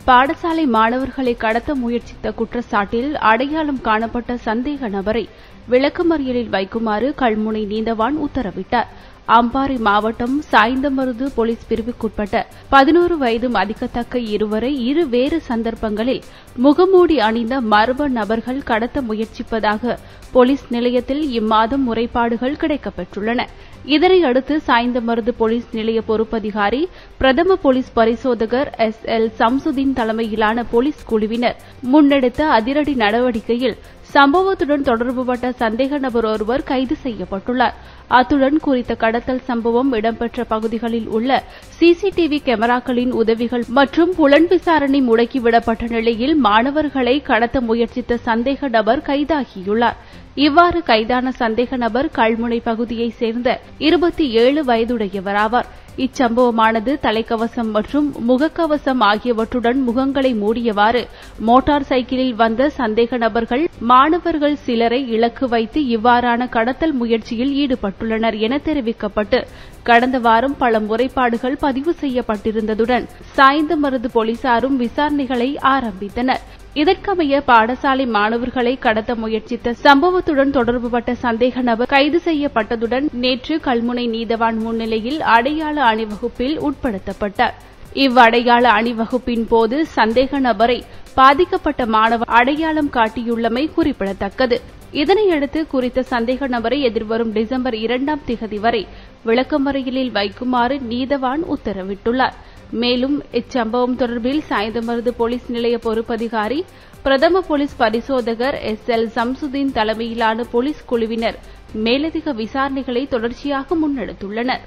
பாடசாலை மாணவர்களை கடத்த முயற்சித்த குற்றச்சாட்டில் அடையாளம் காணப்பட்ட சந்தேக நபரை விளக்கமறியலில் வைக்குமாறு கல்முனை நீந்தவான் உத்தரவிட்டார் அம்பாறை மாவட்டம் சாய்ந்தமருது போலீஸ் பிரிவுக்குட்பட்ட பதினோரு வயது மதிக்கத்தக்க இருவரை இரு வேறு சந்தர்ப்பங்களில் முகமூடி அணிந்த மர்ம நபர்கள் கடத்த முயற்சிப்பதாக போலீஸ் நிலையத்தில் இம்மாதம் முறைப்பாடுகள் கிடைக்கப்பெற்றுள்ளன இதனையடுத்து சாய்ந்தமருது போலீஸ் நிலைய பொறுப்பதிகாரி பிரதம போலீஸ் பரிசோதகர் எஸ் எல் சம்சுதீன் தலைமையிலான போலீஸ் குழுவினர் முன்னெடுத்த அதிரடி நடவடிக்கையில் சம்பவத்துடன் தொடர்புபட்ட சந்தேக நபர் ஒருவர் கைது செய்யப்பட்டுள்ளார் அத்துடன் குறித்த கடத்தல் சம்பவம் இடம்பெற்ற பகுதிகளில் உள்ள சிசிடிவி கேமராக்களின் உதவிகள் மற்றும் புலன் விசாரணை முடக்கிவிடப்பட்ட நிலையில் மாணவர்களை கடத்த முயற்சித்த சந்தேக நபர் கைதாகியுள்ளார் இவ்வாறு கைதான சந்தேக நபர் கல்முனை பகுதியைச் சேர்ந்த இருபத்தி ஏழு வயதுடையவராவார் இச்சம்பவமானது தலைக்கவசம் மற்றும் முகக்கவசம் ஆகியவற்றுடன் முகங்களை மூடியவாறு மோட்டார் சைக்கிளில் வந்த சந்தேக நபர்கள் மாணவர்கள் சிலரை இலக்கு வைத்து இவ்வாறான கடத்தல் முயற்சியில் ஈடுபட்டுள்ளனர் என தெரிவிக்கப்பட்டு கடந்த வாரம் பல முறைப்பாடுகள் பதிவு செய்யப்பட்டிருந்ததுடன் சாய்ந்தமருது போலீசாரும் விசாரணைகளை ஆரம்பித்தனர் இதற்கமைய பாடசாலை மாணவர்களை கடத்த முயற்சித்த சம்பவத்துடன் தொடர்புபட்ட சந்தேக நபர் கைது செய்யப்பட்டதுடன் நேற்று கல்முனை நீதவான் முன்னிலையில் அடையாள அணிவகுப்பில் உட்படுத்தப்பட்டார் இவ்வடையாள அணிவகுப்பின் போது சந்தேக நபரை பாதிக்கப்பட்ட மாணவர் அடையாளம் காட்டியுள்ளமை குறிப்பிடத்தக்கது இதனையடுத்து குறித்த சந்தேக நபரை எதிர்வரும் டிசம்பர் இரண்டாம் திகதி வரை விளக்கமறியலில் வைக்குமாறு நீதவான் உத்தரவிட்டுள்ளார் மேலும் இச்சம்பவம் தொடர்பில் சாய்ந்தமருது போலீஸ் நிலைய பொறுப்பதிகாரி பிரதம போலீஸ் பரிசோதகர் எஸ் எல் சம்சுதீன் தலைமையிலான போலீஸ் குழுவினர் மேலதிக விசாரணைகளை தொடர்ச்சியாக முன்னெடுத்துள்ளனர்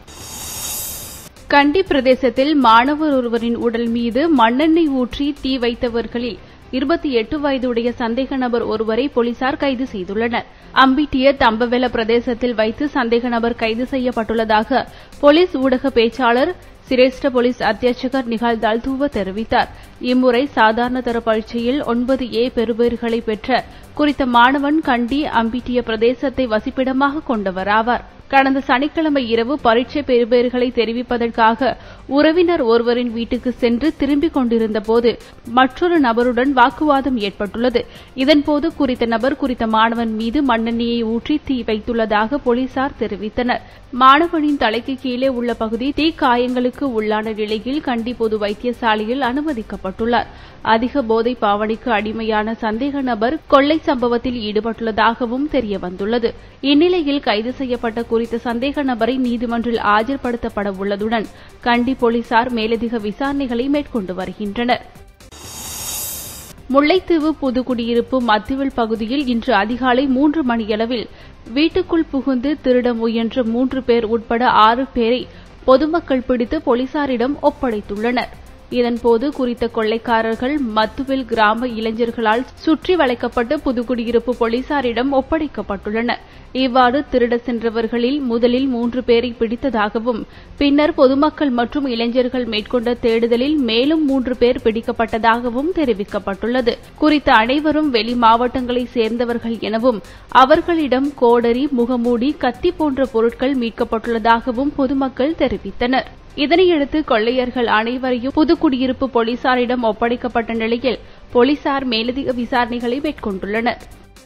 கண்டி பிரதேசத்தில் மாணவர் ஒருவரின் உடல் மீது மண்ணெண்ணெய் ஊற்றி தீ வைத்தவர்களில் இருபத்தி எட்டு வயதுடைய சந்தேக நபர் ஒருவரை போலீசார் கைது செய்துள்ளனர் அம்பிட்டிய தம்பவெல பிரதேசத்தில் வைத்து சந்தேக நபர் கைது செய்யப்பட்டுள்ளதாக போலீஸ் ஊடக பேச்சாளர் சிரேஷ்ட போலீஸ் அத்தியட்சகர் நிகால் தல்தூவ தெரிவித்தார் இம்முறை சாதாரண தர பரீட்சையில் ஒன்பது ஏ பெறுபேறுகளை பெற்ற குறித்த மாணவன் கண்டி அம்பிட்டிய பிரதேசத்தை வசிப்பிடமாக கொண்டவராவார் கடந்த சனிக்கிழமை இரவு பரீட்சை பெறுபேறுகளை தெரிவிப்பதற்காக உறவினர் ஒருவரின் வீட்டுக்கு சென்று திரும்பிக் கொண்டிருந்தபோது மற்றொரு நபருடன் வாக்குவாதம் ஏற்பட்டுள்ளது இதன்போது குறித்த நபர் குறித்த மாணவன் மீது மண்ணெண்ணெயை ஊற்றி தீ வைத்துள்ளதாக போலீசார் தெரிவித்தனர் மாணவனின் தலைக்கு கீழே உள்ள பகுதி தீ காயங்களுக்கு உள்ளான நிலையில் கண்டி பொது வைத்தியசாலையில் அனுமதிக்கப்பட்டுள்ளார் அதிக போதை பாவனைக்கு அடிமையான சந்தேக நபர் கொள்ளை சம்பவத்தில் ஈடுபட்டுள்ளதாகவும் தெரியவந்துள்ளது இந்நிலையில் கைது செய்யப்பட்ட குறித்த சந்தேக நபரை நீதிமன்றில் ஆஜர்படுத்தப்பட உள்ளதுடன் கண்டி போலீசார் மேலதிக விசாரணைகளை மேற்கொண்டு வருகின்றனர் முல்லைத்தீவு புதுக்குடியிருப்பு மத்திவில் பகுதியில் இன்று அதிகாலை மூன்று மணியளவில் வீட்டுக்குள் புகுந்து திருட முயன்ற மூன்று பேர் உட்பட ஆறு பேரை பொதுமக்கள் பிடித்து போலீசாரிடம் ஒப்படைத்துள்ளனர் இதன்போது குறித்த கொள்ளைக்காரர்கள் மத்துவில் கிராம இளைஞர்களால் சுற்றி வளைக்கப்பட்டு புதுக்குடியிருப்பு போலீசாரிடம் ஒப்படைக்கப்பட்டுள்ளனர் இவ்வாறு திருட சென்றவர்களில் முதலில் மூன்று பேரை பிடித்ததாகவும் பின்னர் பொதுமக்கள் மற்றும் இளைஞர்கள் மேற்கொண்ட தேடுதலில் மேலும் மூன்று பேர் பிடிக்கப்பட்டதாகவும் தெரிவிக்கப்பட்டுள்ளது குறித்த அனைவரும் வெளி மாவட்டங்களைச் சேர்ந்தவர்கள் எனவும் அவர்களிடம் கோடரி முகமூடி கத்தி போன்ற பொருட்கள் மீட்கப்பட்டுள்ளதாகவும் பொதுமக்கள் தெரிவித்தனர் இதனையடுத்து கொள்ளையர்கள் அனைவரையும் புதுக்குடியிருப்பு போலீசாரிடம் ஒப்படைக்கப்பட்ட நிலையில் போலீசார் மேலதிக விசாரணைகளை மேற்கொண்டுள்ளனர்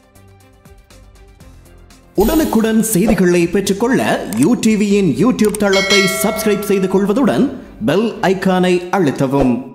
உடனுக்குடன் செய்திகளை பெற்றுக்கொள்ள யூ டிவியின் யூடியூப் தளத்தை சப்ஸ்கிரைப் செய்து கொள்வதுடன் பெல் ஐக்கானை அழுத்தவும்